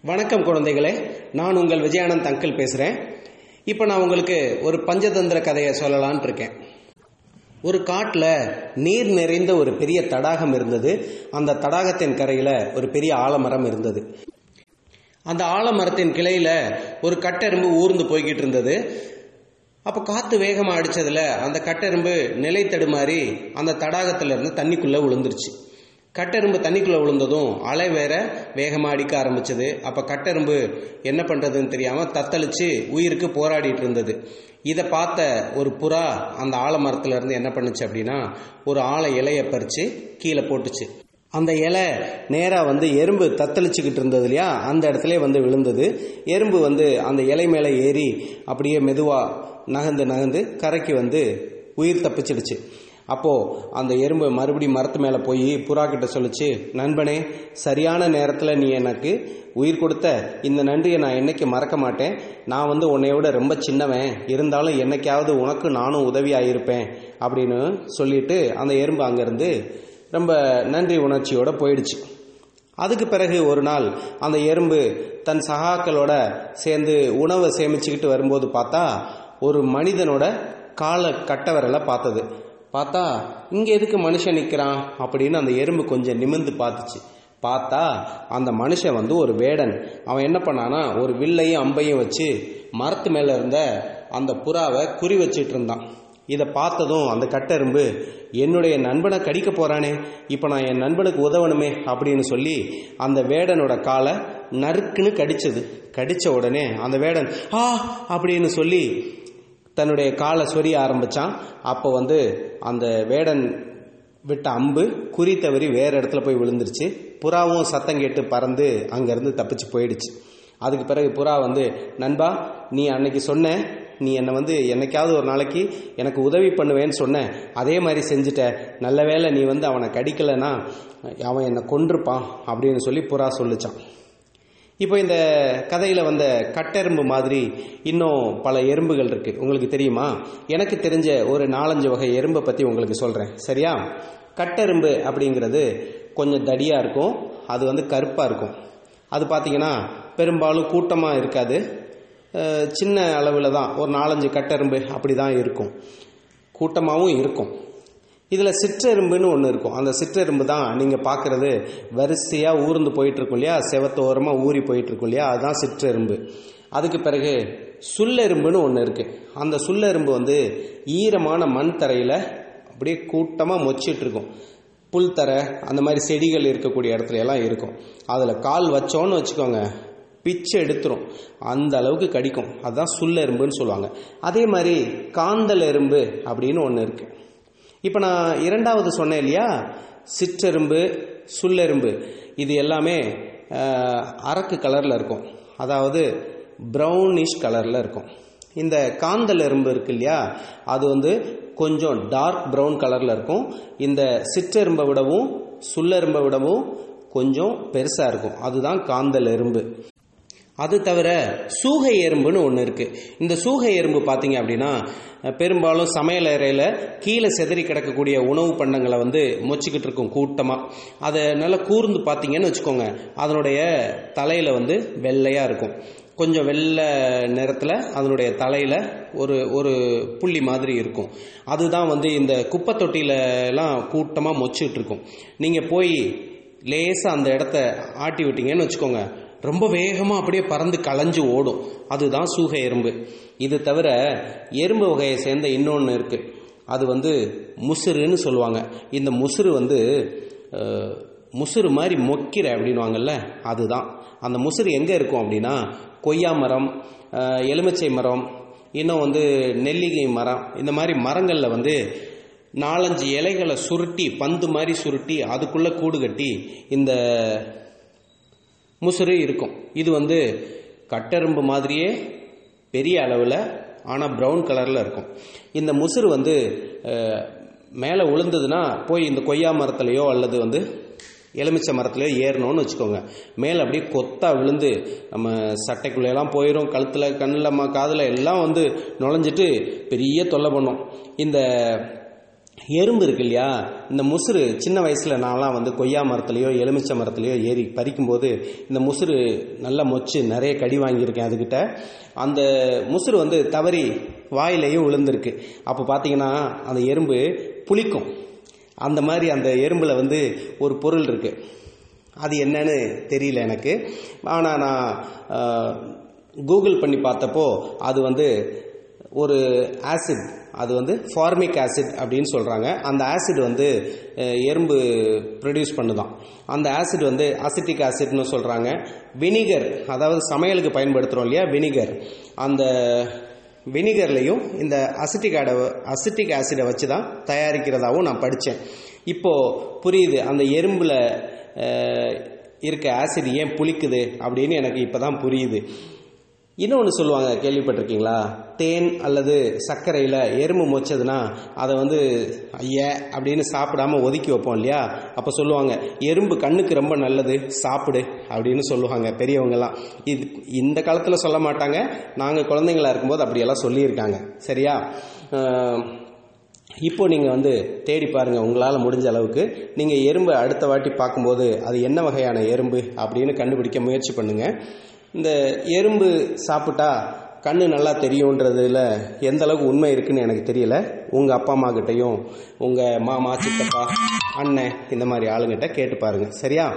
வணக்கம் குழந்தைகளே நான் உங்கள் விஜயானந்த் அங்கிள் பேசுகிறேன் இப்போ நான் உங்களுக்கு ஒரு பஞ்சதந்திர கதையை சொல்லலான் இருக்கேன் ஒரு காட்டில் நீர் நிறைந்த ஒரு பெரிய தடாகம் இருந்தது அந்த தடாகத்தின் கரையில் ஒரு பெரிய ஆலமரம் இருந்தது அந்த ஆலமரத்தின் கிளையில் ஒரு கட்டெரும்பு ஊர்ந்து போய்கிட்டு இருந்தது அப்போ காற்று வேகமாக அடித்ததில் அந்த கட்டெரும்பு நிலை தடுமாறி அந்த தடாகத்தில் இருந்து தண்ணிக்குள்ளே விழுந்துருச்சு கட்டெரும்பு தண்ணிக்குள்ளே விழுந்ததும் அலை வேற வேகமாக அடிக்க ஆரம்பிச்சது அப்போ கட்டெரும்பு என்ன பண்ணுறதுன்னு தெரியாமல் தத்தளிச்சு உயிருக்கு போராடிட்டு இருந்தது இதை பார்த்த ஒரு புறா அந்த ஆலமரத்துல இருந்து என்ன பண்ணுச்சு அப்படின்னா ஒரு ஆலை இலையை பறித்து கீழே போட்டுச்சு அந்த இலை நேராக வந்து எறும்பு தத்தளிச்சுக்கிட்டு இருந்தது இல்லையா அந்த இடத்துல வந்து விழுந்தது எறும்பு வந்து அந்த இலை மேலே ஏறி அப்படியே மெதுவாக நகர்ந்து நகர்ந்து கரைக்கு வந்து உயிர் தப்பிச்சிடுச்சு அப்போது அந்த எறும்பு மறுபடியும் மரத்து மேலே போய் புறா கிட்ட சொல்லிச்சு நண்பனே சரியான நேரத்தில் நீ எனக்கு உயிர் கொடுத்த இந்த நன்றியை நான் என்னைக்கு மறக்க மாட்டேன் நான் வந்து உன்னை விட ரொம்ப சின்னவன் இருந்தாலும் என்னைக்காவது உனக்கு நானும் உதவியாக இருப்பேன் அப்படின்னு சொல்லிட்டு அந்த எறும்பு அங்கேருந்து ரொம்ப நன்றி உணர்ச்சியோட போயிடுச்சு அதுக்கு பிறகு ஒரு நாள் அந்த எறும்பு தன் சகாக்களோட சேர்ந்து உணவை சேமிச்சுக்கிட்டு வரும்போது பார்த்தா ஒரு மனிதனோட காலை கட்ட விரலை பார்த்தது பார்த்தா இங்கே எதுக்கு மனுஷன் நிற்கிறான் அப்படின்னு அந்த எறும்பு கொஞ்சம் நிமிர்ந்து பார்த்துச்சு பார்த்தா அந்த மனுஷன் வந்து ஒரு வேடன் அவன் என்ன பண்ணானா ஒரு வில்லையும் அம்பையும் வச்சு மரத்து மேலே இருந்த அந்த புறாவை குறி வச்சிட்டு இருந்தான் இதை பார்த்ததும் அந்த கட்டெரும்பு என்னுடைய நண்பனை கடிக்க போறானே இப்போ நான் என் நண்பனுக்கு உதவணுமே அப்படின்னு சொல்லி அந்த வேடனோட காலை நறுக்குன்னு கடிச்சது கடிச்ச உடனே அந்த வேடன் ஆ அப்படின்னு சொல்லி தன்னுடைய காலை சொரிய ஆரம்பிச்சான் அப்போ வந்து அந்த வேடன் விட்ட அம்பு குறி தவறி வேற இடத்துல போய் விழுந்துருச்சு புறாவும் சத்தம் கேட்டு பறந்து அங்கேருந்து தப்பிச்சு போயிடுச்சு அதுக்கு பிறகு புறா வந்து நண்பா நீ அன்னைக்கு சொன்ன நீ என்னை வந்து என்னைக்காவது ஒரு நாளைக்கு எனக்கு உதவி பண்ணுவேன்னு சொன்ன அதே மாதிரி செஞ்சுட்ட நல்ல வேளை நீ வந்து அவனை கடிக்கலைன்னா அவன் என்னை கொன்றுப்பான் அப்படின்னு சொல்லி புறா சொல்லிச்சான் இப்போ இந்த கதையில் வந்த கட்டெரும்பு மாதிரி இன்னும் பல எறும்புகள் இருக்கு உங்களுக்கு தெரியுமா எனக்கு தெரிஞ்ச ஒரு நாலஞ்சு வகை எறும்பை பற்றி உங்களுக்கு சொல்கிறேன் சரியா கட்டெரும்பு அப்படிங்கிறது கொஞ்சம் தடியாக இருக்கும் அது வந்து கருப்பாக இருக்கும் அது பார்த்தீங்கன்னா பெரும்பாலும் கூட்டமாக இருக்காது அஹ் சின்ன அளவில் தான் ஒரு நாலஞ்சு கட்டெரும்பு அப்படி தான் இருக்கும் கூட்டமாகவும் இருக்கும் இதில் சிற்றெரும்புன்னு ஒன்று இருக்கும் அந்த சிற்றெரும்பு தான் நீங்கள் பார்க்குறது வரிசையாக ஊர்ந்து போயிட்டுருக்கும் இல்லையா செவத்தோரமாக ஊறி போயிட்டுருக்கும் இல்லையா அதுதான் சிற்றெரும்பு அதுக்கு பிறகு சுல்லெரும்புன்னு ஒன்று இருக்குது அந்த சுல்லெரும்பு வந்து ஈரமான மண் தரையில் அப்படியே கூட்டமாக மொச்சிட்டு இருக்கும் புல் தரை அந்த மாதிரி செடிகள் இருக்கக்கூடிய இடத்துல எல்லாம் இருக்கும் அதில் கால் வச்சோன்னு வச்சுக்கோங்க பிச்சு எடுத்துரும் அந்த அளவுக்கு கடிக்கும் அதுதான் சுல்லெரும்புன்னு சொல்லுவாங்க அதே மாதிரி காந்தல் எறும்பு அப்படின்னு ஒன்று இருக்குது இப்போ நான் இரண்டாவது சொன்னேன் இல்லையா சிற்றெரும்பு சுல்லெரும்பு இது எல்லாமே அஹ், அரக்கு கலரில் இருக்கும் அதாவது ப்ரௌனிஷ் கலரில் இருக்கும் இந்த காந்தல் எறும்பு இருக்கு இல்லையா அது வந்து கொஞ்சம் டார்க் ப்ரௌன் கலரில் இருக்கும் இந்த சிற்றெரும்பை விடவும் சுல்லெரும்பை விடவும் கொஞ்சம் பெருசாக இருக்கும் அதுதான் காந்தல் எறும்பு அது தவிர சூகை எறும்புன்னு ஒன்று இருக்குது இந்த சூகை எறும்பு பார்த்தீங்க அப்படின்னா அஹ், பெரும்பாலும் சமையல் அறையில் கீழே செதறி கிடக்கக்கூடிய உணவு பண்டங்களை வந்து மொச்சிக்கிட்டு இருக்கும் கூட்டமாக அதை நல்லா கூர்ந்து பார்த்தீங்கன்னு வச்சுக்கோங்க அதனுடைய தலையில் வந்து வெள்ளையாக இருக்கும் கொஞ்சம் வெள்ளை நிறத்தில் அதனுடைய தலையில் ஒரு ஒரு புள்ளி மாதிரி இருக்கும் அதுதான் வந்து இந்த குப்பை தொட்டியிலலாம் கூட்டமாக மொச்சிட்டு இருக்கும் நீங்கள் போய் லேசாக அந்த இடத்த ஆட்டி விட்டீங்கன்னு வச்சுக்கோங்க ரொம்ப வேகமாக அப்படியே பறந்து களைஞ்சு ஓடும் அதுதான் சூகை எறும்பு இது தவிர எறும்பு வகையை சேர்ந்த இன்னொன்று இருக்குது அது வந்து முசுறுன்னு சொல்லுவாங்க இந்த முசுறு வந்து அஹ், முசுறு மாதிரி மொக்கிற அப்படின்வாங்கல்ல அதுதான் அந்த முசுறு எங்கே இருக்கும் அப்படின்னா கொய்யா மரம் அஹ், எலுமிச்சை மரம் இன்னும் வந்து நெல்லிகை மரம் இந்த மாதிரி மரங்களில் வந்து நாலஞ்சு இலைகளை சுருட்டி பந்து மாதிரி சுருட்டி அதுக்குள்ளே கூடு கட்டி இந்த முசுறு இருக்கும் இது வந்து கட்டெரும்பு மாதிரியே பெரிய அளவில் ஆனால் ப்ரௌன் கலரில் இருக்கும் இந்த முசுறு வந்து அஹ், மேலே விழுந்ததுன்னா போய் இந்த கொய்யா மரத்துலையோ அல்லது வந்து எலுமிச்சை மரத்துலையோ ஏறணும்னு வச்சுக்கோங்க மேலே அப்படியே கொத்தா விழுந்து நம்ம சட்டைக்குள்ளெல்லாம் போயிடும் கழுத்தில் கண்ணில் காதில் எல்லாம் வந்து நுழைஞ்சிட்டு பெரிய தொல்லை பண்ணும் இந்த எறும்பு இருக்கு இல்லையா இந்த முசுறு சின்ன வயசில் நான்லாம் வந்து கொய்யா மரத்துலையோ எலுமிச்சை மரத்துலையோ ஏறி பறிக்கும்போது இந்த முசுறு நல்லா மொச்சு நிறைய கடி வாங்கியிருக்கேன் அதுக்கிட்ட அந்த முசுறு வந்து தவறி வாயிலையும் விழுந்திருக்கு அப்போ பார்த்தீங்கன்னா அந்த எறும்பு புளிக்கும் அந்த மாதிரி அந்த எறும்பில் வந்து ஒரு பொருள் இருக்குது அது என்னன்னு தெரியல எனக்கு ஆனால் நான் கூகுள் பண்ணி பார்த்தப்போ அது வந்து ஒரு ஆசிட் அது வந்து ஃபார்மிக் ஆசிட் அப்படின்னு சொல்கிறாங்க அந்த ஆசிட் வந்து அஹ், எறும்பு ப்ரொடியூஸ் பண்ணுதான் அந்த ஆசிட் வந்து அசிட்டிக் ஆசிட்னு சொல்கிறாங்க வினிகர் அதாவது சமையலுக்கு பயன்படுத்துகிறோம் இல்லையா வினிகர் அந்த வினிகர்லையும் இந்த அசிட்டிக் ஆட அசிட்டிக் ஆசிடை வச்சு தான் தயாரிக்கிறதாவும் நான் படித்தேன் இப்போது புரியுது அந்த எறும்பில் இருக்க ஆசிட் ஏன் புளிக்குது அப்படின்னு எனக்கு இப்போ தான் புரியுது இன்னொன்று சொல்லுவாங்க கேள்விப்பட்டிருக்கீங்களா தேன் அல்லது சர்க்கரையில் எறும்பு மொச்சதுன்னா அதை வந்து ஐய அப்படின்னு சாப்பிடாம ஒதுக்கி வைப்போம் இல்லையா அப்போ சொல்லுவாங்க எறும்பு கண்ணுக்கு ரொம்ப நல்லது சாப்பிடு அப்படின்னு சொல்லுவாங்க பெரியவங்கெல்லாம் இது இந்த காலத்தில் சொல்ல மாட்டாங்க நாங்கள் குழந்தைங்களா இருக்கும்போது அப்படியெல்லாம் சொல்லியிருக்காங்க சரியா அஹ், இப்போ நீங்கள் வந்து தேடி பாருங்கள் உங்களால் முடிஞ்ச அளவுக்கு நீங்கள் எறும்பை அடுத்த வாட்டி பார்க்கும்போது அது என்ன வகையான எறும்பு அப்படின்னு கண்டுபிடிக்க முயற்சி பண்ணுங்கள் இந்த எறும்பு சாப்பிட்டா கண்ணு நல்லா தெரியுன்றதுல எந்த அளவுக்கு உண்மை இருக்குன்னு எனக்கு தெரியல உங்கள் அப்பா அம்மா கிட்டையும் உங்கள் மாமா சித்தப்பா அண்ணன் இந்த மாதிரி ஆளுங்கிட்ட கேட்டு பாருங்கள் சரியா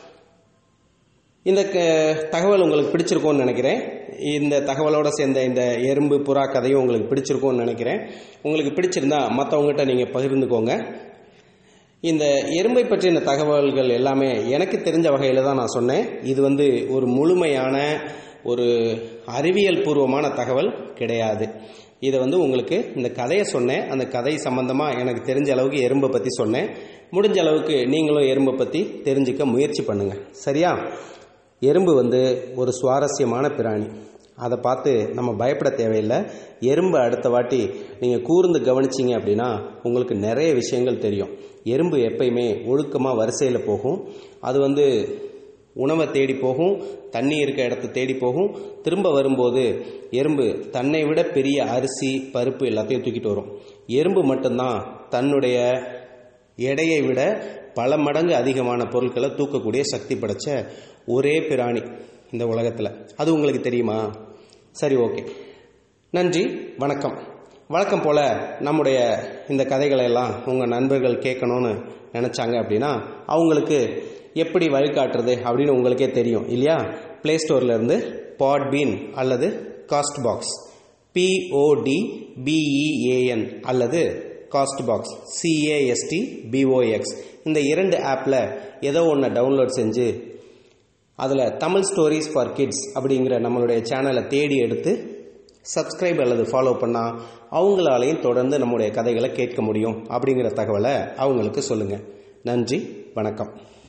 இந்த க- தகவல் உங்களுக்கு பிடிச்சிருக்கும்னு நினைக்கிறேன் இந்த தகவலோட சேர்ந்த இந்த எறும்பு புறா கதையும் உங்களுக்கு பிடிச்சிருக்கும்னு நினைக்கிறேன் உங்களுக்கு பிடிச்சிருந்தா மற்றவங்ககிட்ட நீங்கள் பகிர்ந்துக்கோங்க இந்த எறும்பை பற்றின தகவல்கள் எல்லாமே எனக்கு தெரிஞ்ச வகையில் தான் நான் சொன்னேன் இது வந்து ஒரு முழுமையான ஒரு அறிவியல் பூர்வமான தகவல் கிடையாது இதை வந்து உங்களுக்கு இந்த கதையை சொன்னேன் அந்த கதை சம்பந்தமாக எனக்கு தெரிஞ்ச அளவுக்கு எறும்பை பற்றி சொன்னேன் முடிஞ்ச அளவுக்கு நீங்களும் எறும்பை பற்றி தெரிஞ்சுக்க முயற்சி பண்ணுங்கள் சரியா எறும்பு வந்து ஒரு சுவாரஸ்யமான பிராணி அதை பார்த்து நம்ம பயப்பட தேவையில்லை எறும்பு அடுத்த வாட்டி நீங்கள் கூர்ந்து கவனிச்சிங்க அப்படின்னா உங்களுக்கு நிறைய விஷயங்கள் தெரியும் எறும்பு எப்பயுமே ஒழுக்கமாக வரிசையில் போகும் அது வந்து உணவை தேடி போகும் தண்ணி இருக்க இடத்த தேடி போகும் திரும்ப வரும்போது எறும்பு தன்னை விட பெரிய அரிசி பருப்பு எல்லாத்தையும் தூக்கிட்டு வரும் எறும்பு மட்டும்தான் தன்னுடைய எடையை விட பல மடங்கு அதிகமான பொருட்களை தூக்கக்கூடிய சக்தி படைச்ச ஒரே பிராணி இந்த உலகத்தில் அது உங்களுக்கு தெரியுமா சரி ஓகே நன்றி வணக்கம் வழக்கம் போல் நம்முடைய இந்த கதைகளை எல்லாம் உங்கள் நண்பர்கள் கேட்கணும்னு நினச்சாங்க அப்படின்னா அவங்களுக்கு எப்படி வழிகாட்டுறது அப்படின்னு உங்களுக்கே தெரியும் இல்லையா ப்ளே ஸ்டோர்லேருந்து பாட்பீன் அல்லது காஸ்ட் பாக்ஸ் பிஓடி பிஇஏஎன் அல்லது காஸ்ட் பாக்ஸ் சிஏஎஸ்டி பிஓஎக்ஸ் இந்த இரண்டு ஆப்பில் ஏதோ ஒன்று டவுன்லோட் செஞ்சு அதில் தமிழ் ஸ்டோரிஸ் ஃபார் கிட்ஸ் அப்படிங்கிற நம்மளுடைய சேனலை தேடி எடுத்து சப்ஸ்கிரைப் அல்லது ஃபாலோ பண்ணால் அவங்களாலையும் தொடர்ந்து நம்முடைய கதைகளை கேட்க முடியும் அப்படிங்கிற தகவலை அவங்களுக்கு சொல்லுங்கள் நன்றி வணக்கம்